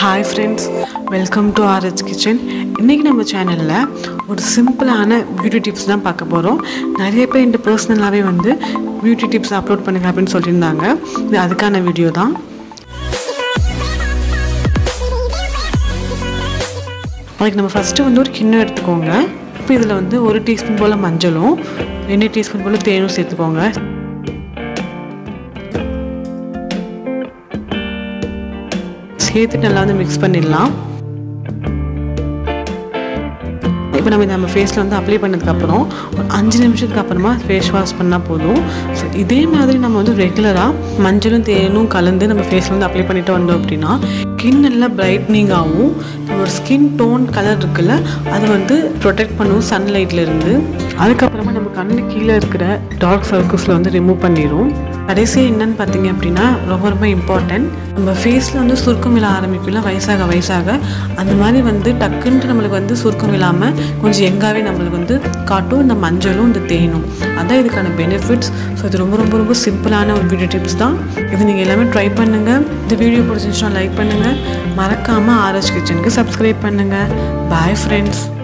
hi friends welcome to RH kitchen இன்றைக்கி நம்ம சேனலில் ஒரு சிம்பிளான பியூட்டி டிப்ஸ் தான் பார்க்க போகிறோம் நிறைய பேர் இந்த பர்சனலாகவே வந்து பியூட்டி டிப்ஸ் அப்லோட் பண்ணுங்க அப்படின்னு சொல்லியிருந்தாங்க இது அதுக்கான வீடியோ தான் அதுக்கு நம்ம ஃபஸ்ட்டு வந்து ஒரு கிண்ணம் எடுத்துக்கோங்க இப்போ இதில் வந்து ஒரு டீஸ்பூன் போல் மஞ்சளும் ரெண்டு டீஸ்பூன் போல் தேனும் சேர்த்துக்கோங்க சேர்த்து நல்லா வந்து மிக்ஸ் பண்ணிடலாம் இப்போ நம்ம நம்ம ஃபேஸில் வந்து அப்ளை பண்ணதுக்கப்புறம் ஒரு அஞ்சு நிமிஷத்துக்கு அப்புறமா ஃபேஸ் வாஷ் பண்ணால் போதும் ஸோ இதே மாதிரி நம்ம வந்து ரெகுலராக மஞ்சளும் தேனும் கலந்து நம்ம ஃபேஸில் வந்து அப்ளை பண்ணிட்டு வந்தோம் அப்படின்னா ஸ்கின் நல்லா பிரைட்னிங் ஆகும் நம்மளோட ஸ்கின் டோன் கலர் இருக்குல்ல அது வந்து ப்ரொடெக்ட் பண்ணும் சன்லைட்டில் இருந்து அதுக்கப்புறமா நம்ம கண்ணு கீழே இருக்கிற டார்க் சர்க்கிள்ஸில் வந்து ரிமூவ் பண்ணிடும் கடைசி என்னன்னு பார்த்தீங்க அப்படின்னா ரொம்ப ரொம்ப இம்பார்ட்டன்ட் நம்ம ஃபேஸில் வந்து சுருக்கம் விழ ஆரம்பிக்கல வயசாக வயசாக அந்த மாதிரி வந்து டக்குன்ட்டு நம்மளுக்கு வந்து சுருக்கம் இல்லாமல் கொஞ்சம் எங்காவே நம்மளுக்கு வந்து காட்டும் இந்த மஞ்சளும் இந்த தேனும் அதான் இதுக்கான பெனிஃபிட்ஸ் ஸோ இது ரொம்ப ரொம்ப ரொம்ப சிம்பிளான ஒரு வீடியோ டிப்ஸ் தான் இது நீங்கள் எல்லாமே ட்ரை பண்ணுங்கள் இந்த வீடியோ பிடிச்சிருந்துச்சுன்னா லைக் பண்ணுங்கள் மறக்காமல் ஆர்எஸ் கிச்சனுக்கு சப்ஸ்கிரைப் பண்ணுங்கள் பாய் ஃப்ரெண்ட்ஸ்